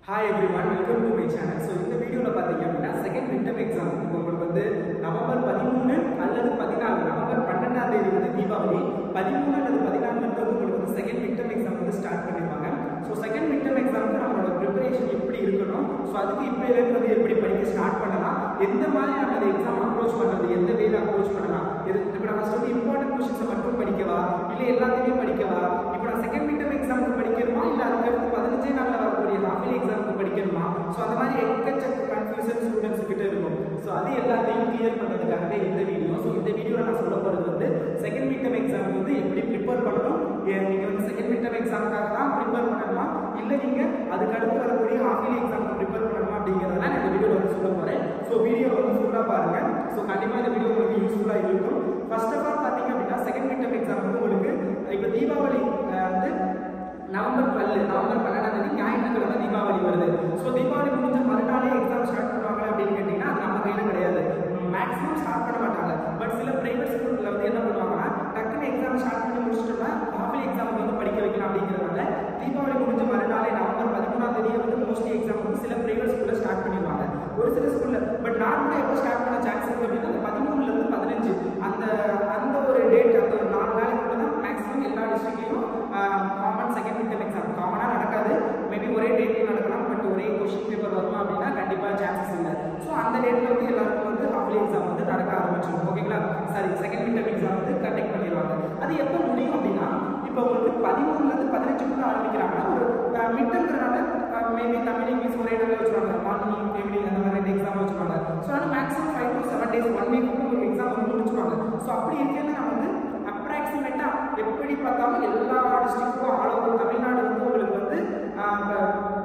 hi everyone welcome to my channel so இந்த வீடியோவில் பார்த்தீங்க அப்படின்னா செகண்ட் மிட்டம் எக்ஸாம் இப்போ உங்களுக்கு வந்து நவம்பர் பதிமூணு அல்லது பதினாலு நவம்பர் பன்னெண்டாம் தேதி வந்து தீபாவளி பதிமூணு அல்லது பதினாலுன்றது உங்களுக்கு வந்து செகண்ட் மிட்டம் எக்ஸாம் வந்து ஸ்டார்ட் பண்ணிருப்பாங்க ஸோ செகண்ட் மிட்டம் எக்ஸாமுக்கு நம்மளோட ப்ரிப்பரேஷன் எப்படி இருக்கணும் ஸோ அதுக்கு இப்போ இருக்கிறது எப்படி படிக்க ஸ்டார்ட் பண்ணலாம் எந்த மாதிரி நம்ம அந்த எக்ஸாம் அப்ரோச் பண்ணுறது எந்த வேல அப்ரோச் பண்ணலாம் இது இப்போ நம்ம ஃபஸ்ட் வந்து இம்பார்ட்டன்ட் கொஷின்ஸை மட்டும் படிக்கவா இல்லை எல்லாத்தையுமே படிக்கவா இப்போ நான் செகண்ட் மிட்டம் எக்ஸாமுக்கு படிக்கணுமா இல்லை அதுக்கடுத்து பதினஞ்சே நாளில் வரக்கூடிய ஹாஃபில் எக்ஸாமுக்கு படிக்கணுமா ஸோ அந்த மாதிரி எக்கச்சக்க கன்ஃபியூஷன் ஸ்டூடெண்ட்ஸ் கிட்ட இருக்கும் ஸோ அது எல்லாத்தையும் கிளியர் பண்ணுறதுக்காகவே இந்த வீடியோ ஸோ இந்த வீடியோவில் நான் சொல்ல போகிறது வந்து செகண்ட் மிட்டம் எக்ஸாம் வந்து எப்படி ப்ரிப்பேர் பண்ணணும் நீங்கள் வந்து செகண்ட் மிட்டம் எக்ஸாமுக்காக தான் ப்ரிப்பேர் பண்ணணுமா இல்லை நீங்கள் அதுக்கு அடுத்து வரக்கூடிய ஹாஃபிலி எக்ஸாமுக்கு ப்ரிப்பேர் பண்ணணுமா அப்படிங்கிறதெல்லாம் நான் இந்த வீடியோவில் வந்து சொல்ல போகிறேன் ஸோ வீடியோ வந்து ஃபுல்லாக பாருங்கள் ஸோ கண்டிப்பாக இந்த வீடியோ உங்களுக்கு யூஸ்ஃபுல்லாக இருக்கும் ஃபர்ஸ்ட் ஆஃப் ஆல் பார்த்தீங்க அப்படின்னா செகண்ட் மிட்டம் எக்ஸாம் வந்து உங்களுக்கு இப்போ தீபாவளி அஹ், வந்து நவம்பர் டுவெல் நவம்பர் பன்னெண்டாம் தேதி ஞாயிற்றுக்கிழமை தீபாவளி வருது ஸோ தீபாவளி முடிஞ்ச மறுநாளே எக்ஸாம் ஸ்டார்ட் பண்ணுவாங்க அப்படின்னு கேட்டிங்கன்னா அது நம்ம கையில் கிடையாது மேக்ஸிமம் ஸ்டார்ட் பண்ண மாட்டாங்க பட் சில பிரைவேட் ஸ்கூலில் வந்து என்ன பண்ணுவாங்கன்னா டக்குன்னு எக்ஸாம் ஸ்டார்ட் பண்ணி முடிச்சிட்டோம்னா ஹாஃபி எக்ஸாம் வந்து படிக்க வைக்கலாம் அப்படிங்கிறதுனால தீபாவளி முடிஞ்ச மறுநாளே நவம்பர் பதிமூணாம் தேதியே வந்து மோஸ்ட்லி எக்ஸாம் வந்து சில பிரைவேட் ஸ்கூலில் ஸ்டார்ட் பண்ணிடுவாங்க ஒரு சில ஸ்கூலில் பட் நார்மலாக எப்போ ஸ்டார்ட் பண்ண சான்ஸ் இருக்கு அப்படின்னா அந்த பதிமூணுலேருந்து பதினஞ்சு அந்த அந்த ஒரு டேட் அந்த ஒரு நாலு நாளைக்குள்ள தான் மேக்ஸிமம் எல்லா டிஸ்ட்ரிக்ட்லையும் காமன் செகண்ட் மிட்டம் எக்ஸாம் காமனாக நடக்காது மேபி ஒரே டேட்டில் நடக்கலாம் பட் ஒரே கொஷின் பேப்பர் வருமா அப்படின்னா கண்டிப்பாக சான்சஸ் இல்லை ஸோ அந்த டேட்டில் வந்து எல்லாருக்கும் வந்து ஹாஃப்லி எக்ஸாம் வந்து நடக்க ஆரம்பிச்சிடும் ஓகேங்களா சரி செகண்ட் மிட்டம் எக்ஸாம் வந்து கண்டக்ட் பண்ணிடுவாங்க அது எப்போ முடியும் அப்படின்னா இப்போ உங்களுக்கு பதிமூணுலேருந்து பதினஞ்சுக்குள்ள ஆரம்பிக்கிறாங்கன்னா ஒரு மிட்டங்கிறனால மேபி தமிழ் இங்கிலீஷ் ஒரே நாளில் வச்சுருவாங்க மார்னிங் ஈவினிங் அந்த மாதிரி ரெண்டு எக்ஸாம் வச்சுருவாங்க ஸோ அதனால் maximum five to seven days one week உங்களுக்கு எக்ஸாம் வந்து முடிச்சுருவாங்க ஸோ அப்படி இருக்கையில நான் வந்து அப்ராக்சிமேட்டாக எப்படி பார்த்தாலும் எல்லா டிஸ்ட்ரிக்ட்டும் ஆல் ஓவர் தமிழ்நாடு வந்து உங்களுக்கு வந்து ஆஹ், இப்ப,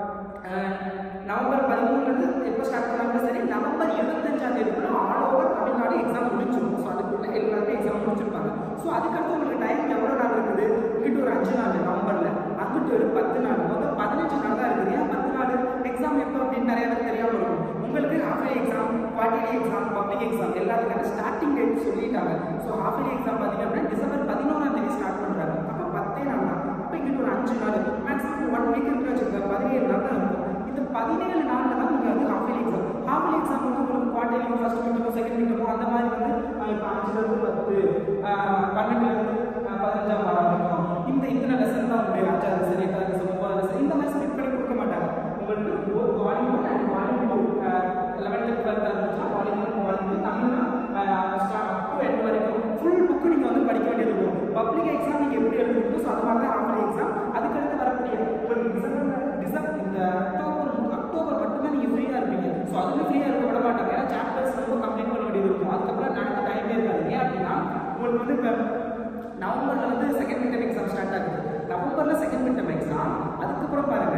ஆஹ், நவம்பர் பதிமூணுலேருந்து எப்போ ஸ்டார்ட் பண்ணாலும் சரி நவம்பர் இருபத்தஞ்சாம் தேதிக்குள்ள ஆல் ஓவர் தமிழ்நாடு எக்ஸாம் முடிச்சிடும் ஸோ அதுக்குள்ள எல்லாருமே எக்ஸாம் முடிச்சிருப்பாங்க ஸோ அதுக்கடுத்து உங்களுக்கு டைம் எவ்வளோ நாள் இருக்குது இங்கிட்டு ஒரு அஞ்சு நாள் நவம்பரில் அங்கிட்டு ஒரு பத்து நாள் மொத்தம் பதினஞ்சு நாள் தான் இருக்குது ஏன் பத்து நாள் எக்ஸாம் எப்போ அப்படின்னு நிறைய பேர் தெரியாமல் இருக்கும் உங்களுக்கு half year exam quarterly exam public exam எல்லாத்துக்கான ஸ்டார்டிங் டேட் சொல்லிட்டாங்க ஸோ ஹாஃப் இயர் எக்ஸாம் பார்த்தீங்க அப்படின்னா டிசம்பர் பதினோராம் தேதி ஸ்டார்ட் பண்ணுறாங்க அப்போ பத்தே நாள் தான் அப்போ இங்கிட்டு ஒரு அஞ்சு நாள் மேக்ஸிமம் ஒன் வீக் இருக்கு வச்சுருக்க பதினேழு நாள் தான் இருக்கும் இந்த பதினேழு நாளில் தான் நீங்கள் வந்து half year exam half year exam வந்து உங்களுக்கு குவார்டர்லி ஃபர்ஸ்ட் மீட்டமோ செகண்ட் மீட்டமோ அந்த மாதிரி வந்து அஹ், இப்போ அஞ்சுலேருந்து பத்து அஹ், பன்னெண்டுலேருந்து அஹ், பதினஞ்சாம் ஆரம்பிக்கும் இந்த இத்தனை லெசன் தான் உண்டு அஞ்சாவது லெசன் எட்டாவது லெசன் ஒன்பதாவது லெசன் இந்த மாதிரி ஸ்பிட் பண்ணி கொடுக்க மாட்டாங்க உங்களுக்கு ஒரு volume one and volume two eleventh twelfth இருந்துச்சுன்னா வால்யூம் ஒன் வால்யூம் டூ தமிழ்னா ஸ்டார்ட் டூ எண்ட் வரைக்கும் ஃபுல் புக்கு நீங்கள் வந்து படிக்க வேண்டியது இருக்கும் பப்ளிக் எக்ஸாம் நீங்கள் எப்படி எழுதுறீங்களோ ஸோ அது மாதிரி தான் ஆஃபர் எக்ஸாம் அதுக்கடுத்து வரக்கூடிய உங்களுக்கு டிசம்பர் டிசம்பர் இந்த அக்டோபர் அக்டோபர் மட்டும்தான் நீங்கள் ஃப்ரீயாக இருப்பீங்க ஸோ அதுவும் ஃப்ரீயாக இருக்க விட மாட்டாங்க ஏன்னா சாப்டர்ஸ் ரொம்ப கம்ப்ளீட் பண்ண வேண்டியது இருக்கும் அதுக்கப்புறம் நடக்க டைமே இருக்காது ஏன் அப்படின்னா உங்களுக்கு வந்து இப்போ நவம்பர்ல வந்து செகண்ட் மிட்டம் எக்ஸாம் ஸ்டார்ட் ஆகுது நவம்பர்ல செகண்ட் மிட்டம் எக்ஸாம் அதுக்கப்புறம் பாருங்க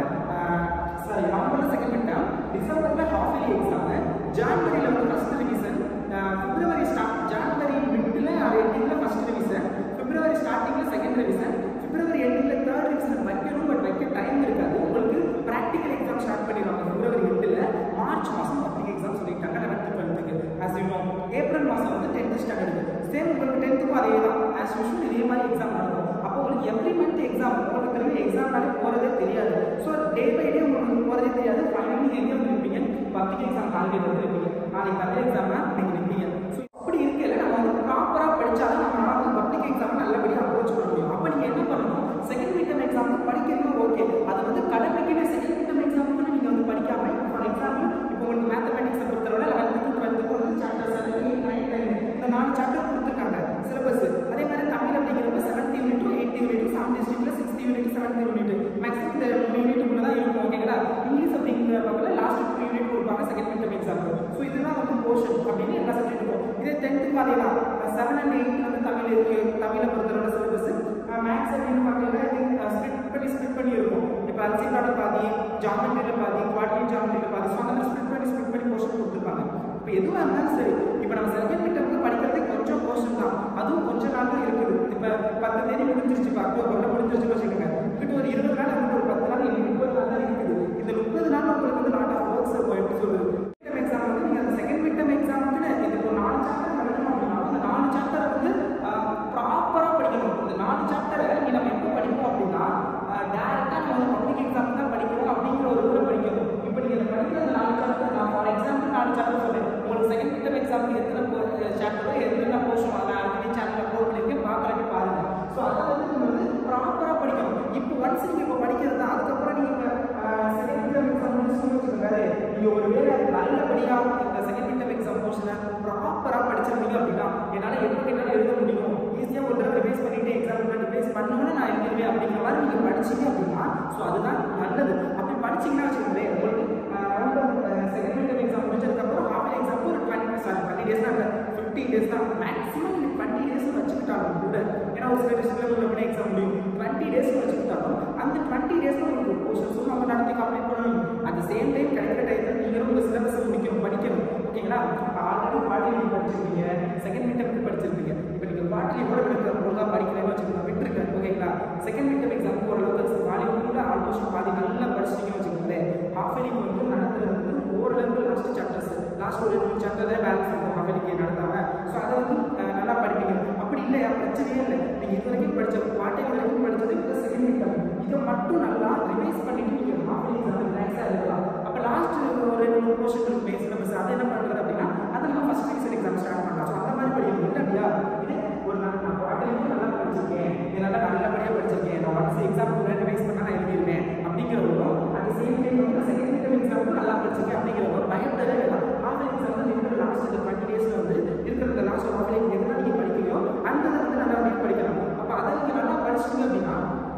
சாரி நவம்பர்ல செகண்ட் மிட்டம் டிசம்பர்ல ஹாஃப் இயர்லி எக்ஸாம் ஜான்வரியில வந்து first revision February start January மிட்ல எண்டிங்ல ஃபர்ஸ்ட் ரிவிஷன் பிப்ரவரி ஸ்டார்டிங்ல செகண்ட் ரிவிஷன் பிப்ரவரி எண்டிங்ல தேர்ட் ரிவிஷன் வைக்கணும் பட் வைக்க டைம் இருக்காது உங்களுக்கு ப்ராக்டிக்கல் எக்ஸாம் ஸ்டார்ட் பண்ணிடுவாங்க பிப்ரவரி எட்டில் மார்ச் மாதம் பப்ளிக் எக்ஸாம் சொல்லிட்டாங்க லெவன்த்து டுவெல்த்துக்கு ஆஸ் யூ நோ ஏப்ரல் மாதம் வந்து டென்த் ஸ்டாண்டர்டு சேம் உங்களுக்கு டென்த்துக்கும் அதே தான் ஆஸ் யூஷுவல் இதே மாதிரி எக்ஸாம் நடக்கும் அப்போ உங்களுக்கு எவ்ரி மந்த் எக்ஸாம் உங்களுக்கு தெரியும் எக்ஸாம்னாலே போகிறதே தெரியாது ஸோ டே பை டே உங்களுக்கு போகிறதே தெரியாது ஃபைனலி நீங்கள் எங்கே வந்து நிற்பீங்க பப்ளிக் எக்ஸாம் காலையில் வந்து நிற்பீங்க நாளைக்கு தமிழ் எக்ஸாம்னா நீங்கள் நிற்பீங்க ஸோ அப்படி இருக்கையில நம்ம வந்து ப்ராப்பராக படிச்சாலும் நம்மளால வந்து பப்ளிக் எக்ஸாம் நல்லபடியாக அப்ரோச் பண்ண முடியும் அப்போ நீங்கள் என்ன பண்ணணும் செகண்ட் மிட்டம் எக்ஸாமுக்கு படிக்கிறீங்க ஓகே அது வந்து கடமைக்குன்னு செகண்ட் மிட்டம் எக்ஸாமுக்கு நீங்கள் வந்து படிக்காம ஃபார் எக்ஸாம்பிள் இப்போ உங்களுக்கு மேத்தமெட்டிக்ஸை பொறுத்தவரை லெவன்த்து டுவெல்த்துக்கு வந்து chapter seven eight nine ten இந்த நாலு சாப்டர் கொடுத்துருக்காங்க சிலபஸ் அதே மாதிரி தமிழ் அப்படிங்கிறப்ப seventh unit eighth unit seven டிஸ்ட்ரிக்ட்ல sixth unit seventh unit maximum இந்த மூணு யூனிட்டுக்குள்ள தான் இருக்கும் ஓகேங்களா இங்கிலீஷ் அப்படிங்கிற பக்கத்தில் லாஸ்ட் டூ யூனிட் கொடுப்பாங்க செகண்ட் மிட்டம் எக்ஸாம் ஸோ இதுதான் வந்து போர்ஷன் அப்படின்னு எல்லா சப்ஜெக்ட் இருக்கும் இதே டென்த்துக்கு அதே தான் செவன் அண்ட் எயிட் வந்து தமிழ் இருக்கு தமிழை பொறுத்தவரை சிலபஸ் மேக்ஸ் அப்படின்னு பார்த்தீங்கன்னா ஸ்பிட் பண்ணி ஸ்பிட் பண்ணி இருக்கும் இப்போ அல்சிபாட பாதி ஜாமெட்ரியில் பாதி குவாட்ரி ஜாமெட்ரியில் பாதி ஸோ அந்த மாதிரி ஸ்பிட் பண்ணி ஸ்பிட் பண்ணி போர்ஷன் கொடுத்துருப்பாங்க இப்போ எதுவாக இருந்தாலும் சரி இப்போ நம்ம செகண்ட் மிட்டம் வந்து படிக்கிறதே கொஞ்சம் போர்ஷன் தான் அதுவும் கொஞ்ச நாள் தான் இருக்குது இப்போ பத்து தேதி முடிஞ்சிருச்சு இப்போ அக்டோபரில் முடிஞ்சிருச்சு வச்சுக்கோங்க கிட்ட ஒரு இருபது நாள் வந்து ஒரு பத்து நாள் இன்னும் முப்பது நாள் தான் இருக்குது இந்த முப்பது நாள் உங்களுக்கு வந்து லாட் ஆஃப் ஒர்க்ஸ் இருக்கும் எப்படி சொல்லுது மிட்டம் எக்ஸாம் வந்து நீங்கள் அந்த செகண்ட் மிட்டம் எக்ஸாம் வந்து இதுக்கு ஒரு நாலு சாப்டர் படிக்கணும் அப்படின்னா அந்த நாலு சாப்டரை வந்து ப்ராப்பராக படிக்கணும் இந்த நாலு சாப்டரை நீங்கள் நம்ம எப்போ படிப்போம் அப்படின்னா டேரெக்டாக நம்ம வந்து பப்ளிக் எக்ஸாம் தான் படிக்கணும் அப்படிங்கிற ஒரு இதில் படிக்கணும் அப்படிங்கிற மாதிரி நீங்கள் படிச்சீங்க அப்படின்னா ஸோ அதுதான் நல்லது அப்படி படிச்சீங்கன்னா வச்சுக்கோங்களேன் உங்களுக்கு நவம்பர் செகண்ட் மிட் எக்ஸாம் முடிஞ்சதுக்கப்புறம் ஹாஃப் எக்ஸாம் ஒரு டுவெண்ட்டி சாரி டுவெண்ட்டி டேஸ் தான் ஃபிஃப்டீன் டேஸ் தான் மேக்ஸிமம் நீங்கள் டுவெண்ட்டி டேஸ் வச்சுக்கிட்டாலும் கூட ஏன்னா ஒரு சில டிஸ்ட்ரிக்ட்ல உள்ள எக்ஸாம் முடியும் டுவெண்ட்டி டேஸ் வச்சுக்கிட்டாலும் அந்த டுவெண்ட்டி டேஸ்ல உங்களுக்கு போர்ஷன்ஸும் நம்ம நடத்தி கம்ப்ளீட் பண்ணணும் அட் சேம் டைம் கிடைக்கிற டைத்தில் நீங்களும் உங்கள் சிலபஸ் முடிக்கணும் படிக்கணும் ஓகேங்களா இப்போ ஆல்ரெடி குவார்டர்லி படிச்சிருக்கீங்க செகண்ட் மிட் படிச்சிருப்பீங்க இப்போ நீங்கள் குவார்டர்லி கூட எனக்கு ஒழுங்காக படிக்கலன்னு வச்சுக்கோங்க விட்டுருக்கேன் ஓகேங்களா செகண்ட் மிட் எக்ஸாம் ஓரளவுக்கு வாலிபம் கூட ஆல்மோஸ்ட் பாதி நல்லா படிச்சிட்டீங்கன்னு வச்சுக்கோங்களேன் ஹாஃப் இயர்லி வந்து நடத்துறது வந்து ஓரளவுக்கு லாஸ்ட் சாப்டர்ஸ் லாஸ்ட் ஒரு ரெண்டு சாப்டர் தான் பேலன்ஸ் இருக்கும் ஹாஃப் இயர்லிக்கு நடத்தாம ஸோ அதை வந்து அஹ், நல்லா படிப்பீங்க அப்படி இல்லையா பிரச்சனையே இல்லை நீங்கள் இது வரைக்கும் படிச்ச குவார்டர்லி வரைக்கும் படிச்சது இப்போ செகண்ட் மிட் இதை மட்டும் நல்லா ரிவைஸ் பண்ணிட்டு நீங்கள் ஹாஃப் இயர்லி எக்ஸாம் ரிலாக்ஸாக இருக்கலாம் அப்போ லாஸ்ட் ஒரு ரெண்டு மூணு போர்ஷன் இருக்கு சிலபஸ் அதை என்ன பண்ணுறது அப்படின்னா அதை நம்ம ஃபர்ஸ்ட் டிவிஷன் எக்ஸாம் ஸ்டார்ட் பண்ணலாம் ஸோ அந்த மாதிரி படிக்கணும் இல்லை அப்படியா இது ஒரு நாள் நான் குவார்டர்லியும் நல்லா படிச்சிருக்கேன் இது நல்லா நல்லபடியாக படிச்சிருக்கேன் நான் ஒன்ஸ் எக்ஸாம் கூட ரிவைஸ் பண்ணால் நான் எழுதிருவேன் அப்படிங்கிறவங்களும் அட் சேம் டைம் வந்து செகண்ட் மிட் எக்ஸாமும் நல்லா படிச்சிருக்கேன் அப்படிங்கிறவங்க பயப்படவே வேண்டாம் ஆஃப் எக்ஸாம் வந்து இருக்கிற லாஸ்ட் இந்த டுவெண்ட்டி டேஸில் வந்து இருக்கிற இந்த லாஸ்ட் ஆஃப் எதுனா நீங்கள் படிக்கிறீங்களோ அந்த இதை வந்து நல்லா நீங்கள் படிக்கலாம் அப்போ அதை நீங்கள் நல்லா படிச்சிங்க அப்படின்னா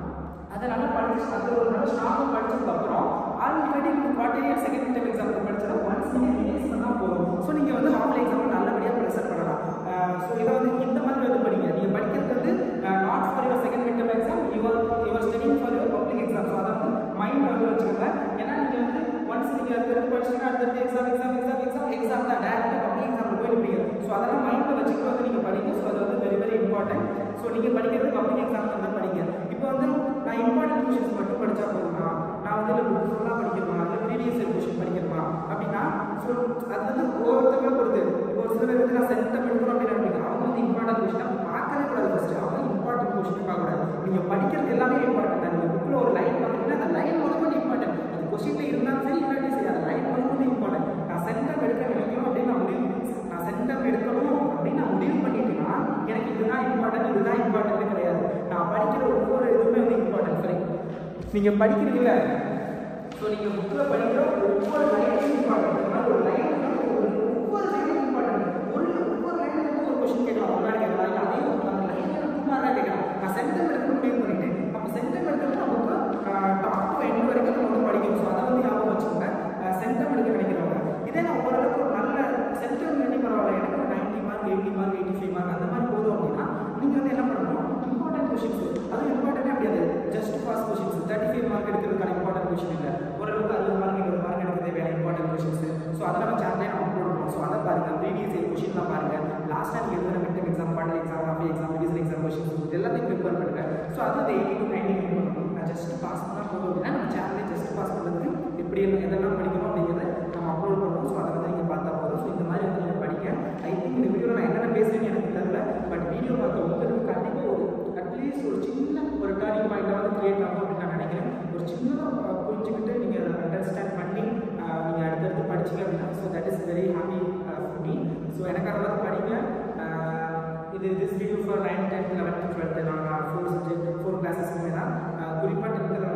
அதை நல்லா படிச்சு அது ஒரு நல்ல ஸ்ட்ராங்காக படிச்சதுக்கு அப்புறம் ஆல்ரெடி நீங்கள் quarter year second mid exam படிச்சா ஒன்ஸ் நீங்கள் ரிவைஸ் பண்ணால் போதும் ஸோ நீங்கள் வந்து ஹாஃப் எக்ஸாம் நல்லபடியாக ப்ரெசென்ட் பண்ணலாம் ஸோ இதை வந்து இந்த மாதிரி வந்து படிங்க நீங்கள் படிக்கிறது வந்து not for your second mid exam your your studying for your public exam so அதை வந்து மைண்ட் வந்து வச்சுக்கோங்க ஏன்னா நீங்கள் வந்து ஒன்ஸ் நீங்கள் அடுத்தடுத்து படிச்சீங்கன்னா அடுத்தடுத்து exam exam exam exam exam தான் டேரக்டாக பப்ளிக் எக்ஸாமில் போயிருப்பீங்க ஸோ அதெல்லாம் மைண்டில் வச்சுக்கிட்டு வந்து நீங்கள் படிங்க ஸோ அது வந்து வெரி வெரி இம்பார்ட்டன்ட் ஸோ நீங்கள் படிக்கிறது பப்ளிக் எக்ஸாம் வந்து படிங்க இப்போ வந்து நான் இம்பார்ட்டன்ட் கொஷின்ஸ் மட்டும் படித்தா போதுமா நான் வந்து இல்லை புக் ஃபுல்லாக படிக்கணுமா இல்லை ப்ரீவியஸ் இயர் கொஷின் படிக்கணுமா அப்படின்னா ஸோ அது வந்து ஒவ்வொருத்தவங்களை பொறுத்து இப்போ ஒரு சில பேர் வந்து நான் சென்டம் எடுக்கணும் அப்படின்னு நினைப்பீங்க அவங்க வந்து இம்பார்ட்டன்ட் கொஷினை பார்க்கவே கூடாது ஃபஸ்ட்டு அவங்க இம்பார்ட்டன்ட் கொஷின் பார்க்கக்கூடாது நீங்கள் படிக்கிறது எல்லாமே இம்பார்ட்டன்ட் தான் நீங்கள் புக்கில் ஒரு லைன் பார்த்தீங்கன்னா அந்த லைன் முதல்ல இம்பார்ட்டன்ட் அது கொஷினில் இருந்தாலும் சரி இல்லாட்டி சரி அந்த லைன் முதல்ல இம்பார்ட்டன்ட் நான் சென்டம் எடுக்க நினைக்கணும் அப்படின்னு நான் முடிவு நான் சென்டம் எடுக்கணும் அப்படின்னு நான் முடிவு பண்ணிட்டேன்னா எனக்கு இதுதான் இம்பார்ட்டன்ட் இதுதான் இம்பார்ட்டன்ட் கிடையாது நான் படிக்கிற ஒவ்வொரு இதுவுமே வந்து இம்பார்ட்டன்ட் சரி நீங்கள் படிக்கிறீங்கல்ல ஸோ நீங்கள் புக்கில் படிக்கிற ஒவ்வொரு லைனும் இம்பார்ட்டன்ட் இந்த மாதிரி ஒரு லைன் ஒரு ஒவ்வொரு லைனும் இம்பார்ட்டன்ட் ஒரு ஒவ்வொரு லைனும் வந்து ஒரு கொஸ்டின் கேட்கலாம் ஒரு நாள் கேட்கலாம் இல்லை அதே ஒரு அந்த லைனில் டூ மார்க்காக கேட்கலாம் நான் சென்டம் எடுக்கணும் முடிவு பண்ணிட்டேன் அப்போ சென்டம் எடுக்கணும் நமக்கு டாப் டு எண்ட் வரைக்கும் நம்ம வந்து படிக்கணும் ஸோ அதை வந்து ஞாபகம் வச்சுக்கோங்க சென்டம் எடுக்க நினைக்கிறவங்க இதே நான் ஓரளவுக்கு ஒரு நல்ல சென்டம் பண்ணி பரவாயில்ல எனக்கு ஒரு ninety mark eighty mark eighty five mark அந்த மாதிரி போதும் அப்படின்னா நீங்கள் வந்து என்ன பண்ணணும் இம்பார்ட்டன்ட் கொஷின்ஸ் அதுவும் இம்பார்ட்டன்ட் அப்படி அது just pass questions thirty five mark எடுக்கிறதுக்கான இம்பார்ட்டன்ட் கொஷின் இல்லை ஓரளவுக்கு அறுபது மார்க் இருபது மார்க் எடுக்கிறதே வேற இம்பார்ட்டன்ட் கொஷின்ஸ் ஸோ அதை நம்ம சேனலே நம்ம அப்லோட் பண்ணுவோம் ஸோ அதை பாருங்க ப்ரீவியஸ் இயர் கொஷின்லாம் பாருங்க லாஸ்ட்டாக நீங்கள் எழுதுன mid exam quarter exam half exam revision exam questions எல்லாத்தையும் ப்ரிப்பேர் பண்ணுங்க ஸோ அது அந்த எயிட்டி டு நைன்டி பண்ணணும் நான் ஜஸ்ட் பாஸ் பண்ணால் போதும் அப்படின்னா நம்ம சேனலே ஜஸ்ட் பாஸ் பண்ணுறதுக்கு எப்படி எல்லாம் எதெல்லாம் படிக்கணும் அப்படிங்கிறத நம்ம அப்லோட் பண்ணுவோம் ஸோ அதை வந்து நீங்கள் பார்த்தா போதும் ஸோ இந்த மாதிரி வந்து நீங்கள் படிக்க ஐ திங்க் இந்த வீடியோ நான் என்னென்ன பேசுறேன்னு எனக்கு தெரியல பட் வீடியோ பார்த்த உங்களுக்கு கண்டிப்பாக ஒரு அட்லீஸ்ட் ஒரு சின்ன ஒரு டர்னிங் பாயிண்டாக வந்து கிரியேட் ஆகும் அப்படின்னு நான் நினைக்கிறேன் ஒரு சின்னதாக புரிஞ்சுக்கிட்டு நீங்கள் அண்டர்ஸ்டாண்ட் பண்ணி நீங்கள் அடுத்தடுத்து படிச்சீங்க அப்படின்னா so that is very happy for me so எனக்காக வந்து படிங்க ஆஹ் இது this video for nine tenth eleventh twelfth நான் ஃபோர் சப்ஜெக்ட் ஃபோர் கிளாஸஸ்க்குமே தான் குறிப்பாக டென்த்தில்